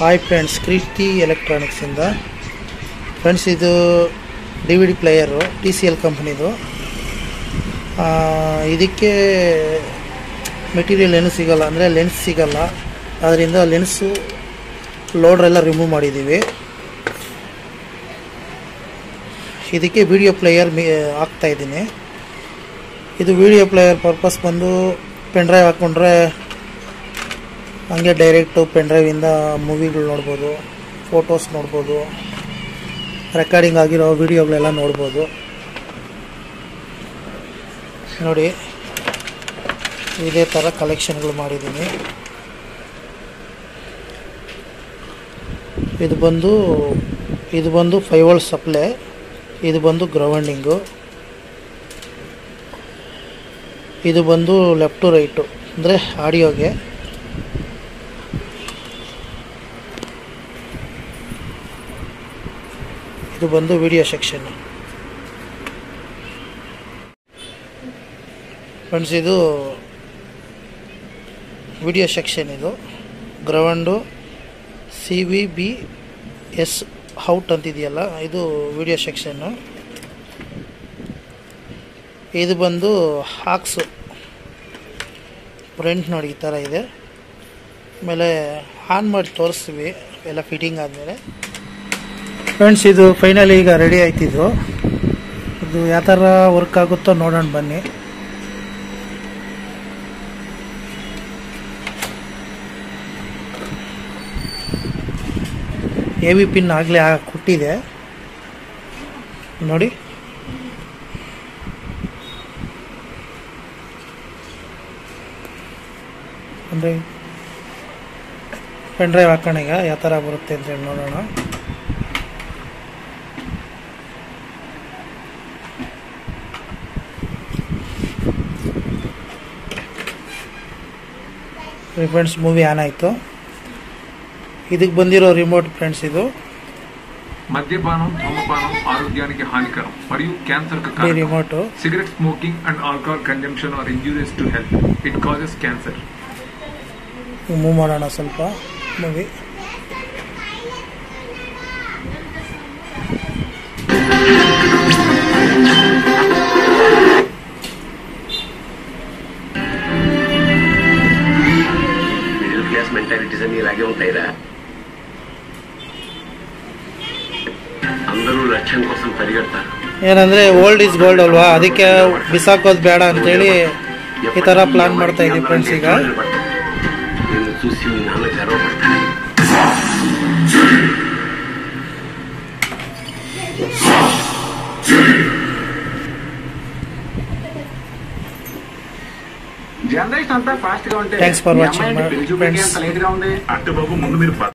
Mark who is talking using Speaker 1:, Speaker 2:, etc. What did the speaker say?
Speaker 1: Hi friends Christy ಎಲೆಕ್ಟ್ರಾನಿಕ್ಸಿಂದ friends ಇದು D V D player T C L ಕಂಪ್ನಿದು ಇದಕ್ಕೆ ಮೆಟೀರಿಯಲ್ ಏನು ಸಿಗಲ್ಲ ಅಂದರೆ ಲೆನ್ಸ್ ಸಿಗಲ್ಲ ಅದರಿಂದ ಲೆನ್ಸು ಲೋಡ್ರೆಲ್ಲ ರಿಮೂವ್ ಮಾಡಿದ್ದೀವಿ ಇದಕ್ಕೆ ವಿಡಿಯೋ ಪ್ಲೇಯರ್ ಮಿ ಹಾಕ್ತಾ ಇದ್ದೀನಿ ಇದು ವಿಡಿಯೋ ಪ್ಲೇಯರ್ ಪರ್ಪಸ್ ಬಂದು ಪೆನ್ಡ್ರೈವ್ ಹಾಕ್ಕೊಂಡ್ರೆ ಹಂಗೆ ಡೈರೆಕ್ಟು ಪೆನ್ಡ್ರೈವಿಂದ ಮೂವಿಗಳು ನೋಡ್ಬೋದು ಫೋಟೋಸ್ ನೋಡ್ಬೋದು ರೆಕಾರ್ಡಿಂಗ್ ಆಗಿರೋ ವಿಡಿಯೋಗಳೆಲ್ಲ ನೋಡ್ಬೋದು ನೋಡಿ ಇದೇ ಥರ ಕಲೆಕ್ಷನ್ಗಳು ಮಾಡಿದ್ದೀನಿ ಇದು ಬಂದು ಇದು ಬಂದು ಫೈವ್ ವೋಲ್ಟ್ ಸಪ್ಲೈ ಇದು ಬಂದು ಗ್ರೌಂಡಿಂಗು ಇದು ಬಂದು ಲೆಫ್ಟ್ ಟು ರೈಟು ಅಂದರೆ ಆಡಿಯೋಗೆ ಇದು ಬಂದು ವಿಡಿಯೋ ಸೆಕ್ಷನ್ ಫ್ರೆಂಡ್ಸ್ ಇದು ವಿಡಿಯೋ ಸೆಕ್ಷನ್ ಇದು ground C V B S out ಅಂತಿದೆಯಲ್ಲ ಇದು ವಿಡಿಯೋ ಸೆಕ್ಷನ್ನು ಇದು ಬಂದು ಹಾಕ್ಸು ಪ್ರಿಂಟ್ ನೋಡಿ ಈ ಥರ ಇದೆ ಆಮೇಲೆ ಆನ್ ಮಾಡಿ ತೋರಿಸ್ತೀವಿ ಎಲ್ಲ ಫಿಟ್ಟಿಂಗ್ ಆದಮೇಲೆ ಫ್ರೆಂಡ್ಸ್ ಇದು ಫೈನಲ್ ಈಗ ರೆಡಿ ಆಯ್ತಿದ್ದು ಇದು ಯಾವ ಥರ ವರ್ಕ್ ಆಗುತ್ತೋ ನೋಡೋಣ ಬನ್ನಿ ಎ ವಿ ಪಿನ್ ಆಗಲೇ ಕೊಟ್ಟಿದೆ ನೋಡಿ ಅಂದರೆ ಪೆನ್ ಡ್ರೈವ್ ಹಾಕೋಣ ಈಗ ಯಾವ ಥರ ಬರುತ್ತೆ ಅಂತೇಳಿ ನೋಡೋಣ ಫ್ರೆಂಡ್ಸ್ ಮೂವಿ ಆನ್ ಆಯಿತು ಇದಕ್ಕೆ ಬಂದಿರೋ ರಿಮೋಟ್ ಫ್ರೆಂಡ್ಸ್ ಇದು
Speaker 2: మద్యపానం ధూమపానం ఆరోగ్యానికి హానికరం మరియు క్యాన్సర్ కు
Speaker 1: ಈ
Speaker 2: కారణం
Speaker 1: remote
Speaker 2: cigarette smoking and alcohol consumption are injurious to health it causes cancer
Speaker 1: move ಮಾಡೋಣ ಸ್ವಲ್ಪ ಮೂವಿ
Speaker 3: ಮಿಡಲ್ ಕ್ಲಾಸ್ ಮೆಂಟಾಲಿಟೀಸ್ ಅన్ని ఇలాగే ఉంటాయిరా అందరూ లక్ష్యం కోసం పరిగెడతారు
Speaker 1: ಏನಂದರೆ ಓಲ್ಡ್ ಈಸ್ ಗೋಲ್ಡ್ ಅಲ್ವಾ ಅದಕ್ಕೆ ಬಿಸಾಕೋದು ಬೇಡ ಅಂತೇಳಿ ಈ ಥರ ಪ್ಲಾನ್ ಮಾಡ್ತಾ ಇದ್ದೀವಿ ಫ್ರೆಂಡ್ಸ್ ಈಗ
Speaker 3: నిన్ను చూసి మీ నాన్న గర్వపడతాడు
Speaker 4: జనరేషన్ అంతా ఫాస్ట్ గా ఉంటే
Speaker 1: Thanks for
Speaker 4: ఈ
Speaker 1: watching,
Speaker 4: అమ్మాయి అంటే
Speaker 1: my
Speaker 4: పెళ్లి చూపులకి
Speaker 1: friends.
Speaker 4: అంత లేట్ గా ఉంది
Speaker 5: అంటే బాబు ముందు మీరు